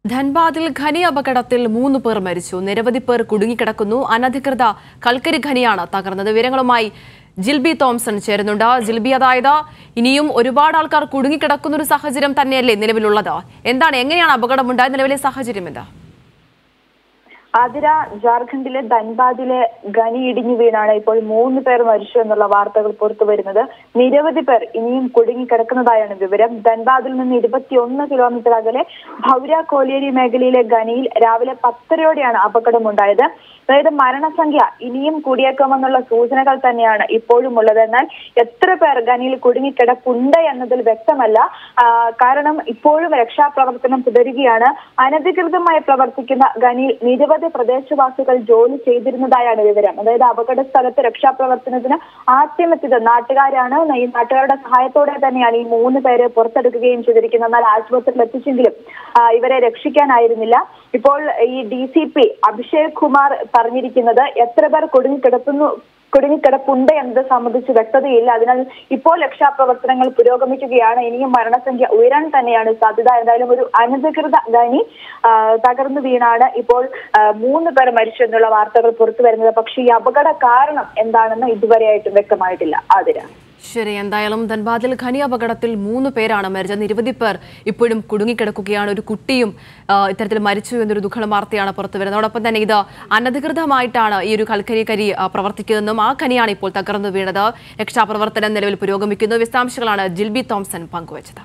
ധൻബാദിൽ ഖനി അപകടത്തിൽ മൂന്ന് പേർ മരിച്ചു നിരവധി പേർ കുടുങ്ങിക്കിടക്കുന്നു അനധികൃത കൽക്കരി ഖനിയാണ് തകർന്നത് വിവരങ്ങളുമായി ജിൽബി തോംസൺ ചേരുന്നുണ്ട് ജിൽബി അതായത് ഇനിയും ഒരുപാട് ആൾക്കാർ കുടുങ്ങിക്കിടക്കുന്ന ഒരു സാഹചര്യം തന്നെയല്ലേ നിലവിലുള്ളത് എന്താണ് എങ്ങനെയാണ് അപകടമുണ്ടായത് നിലവിലെ സാഹചര്യം എന്താ ആതിര ജാർഖണ്ഡിലെ ധൻബാദിലെ ഖനി ഇടിഞ്ഞു വീണാണ് ഇപ്പോൾ മൂന്ന് പേർ മരിച്ചു എന്നുള്ള വാർത്തകൾ പുറത്തു വരുന്നത് നിരവധി പേർ ഇനിയും കുടുങ്ങിക്കിടക്കുന്നതായാണ് വിവരം ധൻബാദിൽ നിന്ന് ഇരുപത്തിയൊന്ന് കിലോമീറ്റർ അകലെ ഭൗര കോലിയേരി മേഖലയിലെ ഖനിയിൽ രാവിലെ പത്തരയോടെയാണ് അപകടമുണ്ടായത് അതായത് മരണസംഖ്യ ഇനിയും കൂടിയേക്കാമെന്നുള്ള സൂചനകൾ തന്നെയാണ് ഇപ്പോഴും ഉള്ളത് എന്നാൽ എത്ര പേർ ഖനിയിൽ കുടുങ്ങിക്കിടപ്പുണ്ട് എന്നതിൽ വ്യക്തമല്ല ആ, കാരണം ഇപ്പോഴും രക്ഷാപ്രവർത്തനം തുടരുകയാണ് അനധികൃതമായി പ്രവർത്തിക്കുന്ന ഖനിയിൽ നിരവധി പ്രദേശവാസികൾ ജോലി ചെയ്തിരുന്നതായാണ് വിവരം അതായത് അപകട സ്ഥലത്ത് രക്ഷാപ്രവർത്തനത്തിന് ആദ്യമെത്തിയത് നാട്ടുകാരാണ് ഈ നാട്ടുകാരുടെ സഹായത്തോടെ തന്നെയാണ് ഈ മൂന്ന് പേരെ പുറത്തെടുക്കുകയും ചെയ്തിരിക്കുന്നത് എന്നാൽ ആശുപത്രിയിൽ എത്തിച്ചെങ്കിലും ആ, ഇവരെ രക്ഷിക്കാനായിരുന്നില്ല ഇപ്പോൾ ഈ D C P Abhishek Kumar പറഞ്ഞിരിക്കുന്നത് എത്ര പേർ കുടുങ്ങിക്കിടക്കുന്നു കുടുങ്ങിക്കിടപ്പുണ്ട് എന്നത് സംബന്ധിച്ച് വ്യക്തതയില്ല അതിനാൽ ഇപ്പോൾ രക്ഷാപ്രവർത്തനങ്ങൾ പുരോഗമിക്കുകയാണ് ഇനിയും മരണസംഖ്യ ഉയരാൻ തന്നെയാണ് സാധ്യത എന്തായാലും ഒരു അനധികൃത ഖനി ആ, തകർന്നു വീണാണ് ഇപ്പോൾ ആ, മൂന്ന് പേർ മരിച്ചു എന്നുള്ള വാർത്തകൾ പുറത്തു വരുന്നത് പക്ഷേ ഈ അപകട കാരണം എന്താണെന്ന് ഇതുവരെയായിട്ടും വ്യക്തമായിട്ടില്ല ആതിര ശരി എന്തായാലും ധൻബാദിൽ ഖനി അപകടത്തിൽ മൂന്ന് പേരാണ് മരിച്ചത് നിരവധി പേർ ഇപ്പോഴും കുടുങ്ങിക്കിടക്കുകയാണ് ഒരു കുട്ടിയും ആ, ഇത്തരത്തിൽ മരിച്ചു എന്നൊരു ദുഃഖം വാർത്തയാണ് പുറത്തു വരുന്നത് അതോടൊപ്പം തന്നെ ഇത് അനധികൃതമായിട്ടാണ് ഈ ഒരു കൽക്കരി കരി ആ, പ്രവർത്തിക്കുന്നതെന്നും ആ ഖനിയാണ് ഇപ്പോൾ തകർന്നു വീണത് രക്ഷാപ്രവർത്തനം നിലവിൽ പുരോഗമിക്കുന്നു വിശദാംശങ്ങളാണ് ജിൽബി തോംസൺ പങ്കുവച്ചത്